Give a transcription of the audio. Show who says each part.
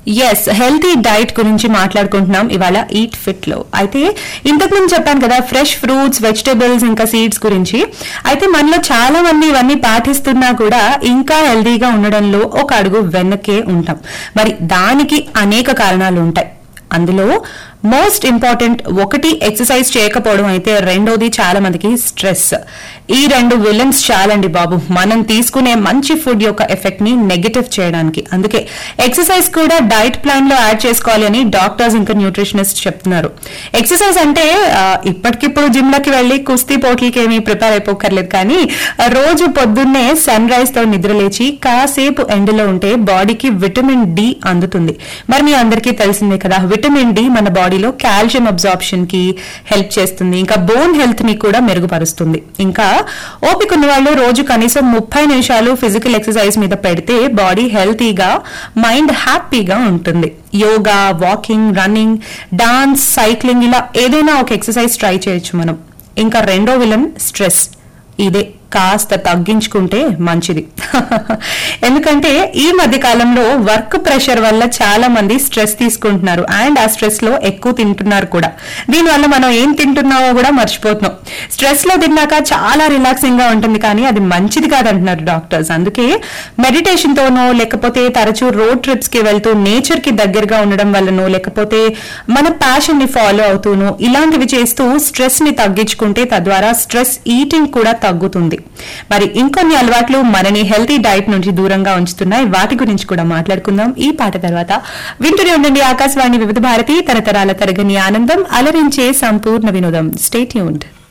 Speaker 1: yes healthy diet గురించి మాట్లాడుకుంటున్నాం ఇవాళ ఈట్ ఫిట్ లో అయితే ఇంతకు ముందు చెప్పాను కదా ఫ్రెష్ ఫ్రూట్స్ వెజిటబుల్స్ ఇంకా సీడ్స్ గురించి అయితే మనలో చాలా మంది ఇవన్నీ పాటిస్తున్నా కూడా ఇంకా హెల్తీగా ఉండడంలో ఒక అడుగు వెనకే ఉంటాం మరి దానికి అనేక కారణాలు ఉంటాయి అందులో మోస్ట్ ఇంపార్టెంట్ ఒకటి ఎక్సర్సైజ్ చేయకపోవడం అయితే రెండోది చాలా మందికి స్ట్రెస్ ఈ రెండు విలన్స్ చాలండి బాబు మనం తీసుకునే మంచి ఫుడ్ యొక్క ఎఫెక్ట్ ని నెగటివ్ చేయడానికి అందుకే ఎక్సర్సైజ్ కూడా డైట్ ప్లాన్ లో యాడ్ చేసుకోవాలి అని డాక్టర్స్ ఇంకా న్యూట్రిషనిస్ట్ చెప్తున్నారు ఎక్సర్సైజ్ అంటే ఆ, ఇప్పటికిప్పుడు జిమ్ లకి వెళ్లి కుస్తీ పోటీకి ఏమీ ప్రిపేర్ అయిపోకర్లేదు కానీ ఆ, రోజు పొద్దున్నే సన్ రైజ్ తో నిద్రలేచి కాసేపు ఎండలో ఉంటే బాడీకి విటమిన్ డి అందుతుంది మరి మీ అందరికీ తెలిసిందే కదా విటమిన్ డి మన బాడీలో కాల్షియం అబ్జార్ప్షన్ కి హెల్ప్ చేస్తుంది ఇంకా బోన్ హెల్త్ ని కూడా మెరుగుపరుస్తుంది ఇంకా ఓపిక ఉన్న వాళ్ళు రోజు కనీసం ముప్పై నిమిషాలు ఫిజికల్ ఎక్సర్సైజ్ మీద పెడితే బాడీ హెల్తీగా మైండ్ హ్యాపీగా ఉంటుంది yoga walking running dance cycling ఇలా ఏదైనా ఒక ఎక్సర్సైజ్ ట్రై చేయొచ్చు మనం ఇంకా రెండో విలన్ స్ట్రెస్ ఇదే కాస్త తగ్గించుకుంటే మంచిది ఎందుకంటే ఈ మధ్య కాలంలో వర్క్ ప్రెషర్ వల్ల చాలా మంది స్ట్రెస్ తీసుకుంటున్నారు అండ్ ఆ స్ట్రెస్ లో ఎక్కువ తింటున్నారు కూడా దీనివల్ల మనం ఏం తింటున్నామో కూడా మర్చిపోతున్నాం స్ట్రెస్ లో తిన్నాక చాలా రిలాక్సింగ్ గా ఉంటుంది కానీ అది మంచిది కాదంటున్నారు డాక్టర్స్ అందుకే మెడిటేషన్ తోనో లేకపోతే తరచూ రోడ్ ట్రిప్స్ కి వెళ్తూ నేచర్ కి దగ్గరగా ఉండడం వల్లనో లేకపోతే మన ప్యాషన్ ని ఫాలో అవుతూనో ఇలాంటివి చేస్తూ స్ట్రెస్ ని తగ్గించుకుంటే తద్వారా స్ట్రెస్ ఈటింగ్ కూడా తగ్గుతుంది మరి ఇంకొన్ని అలవాట్లు మనని హెల్తీ డైట్ నుంచి దూరంగా ఉంచుతున్నాయి వాటి గురించి కూడా మాట్లాడుకుందాం ఈ పాట తర్వాత వింటూనే ఉండండి ఆకాశవాణి వివిధ భారతి తరతరాల తరగని ఆనందం అలరించే సంపూర్ణ వినోదం స్టేట్ యూన్డ్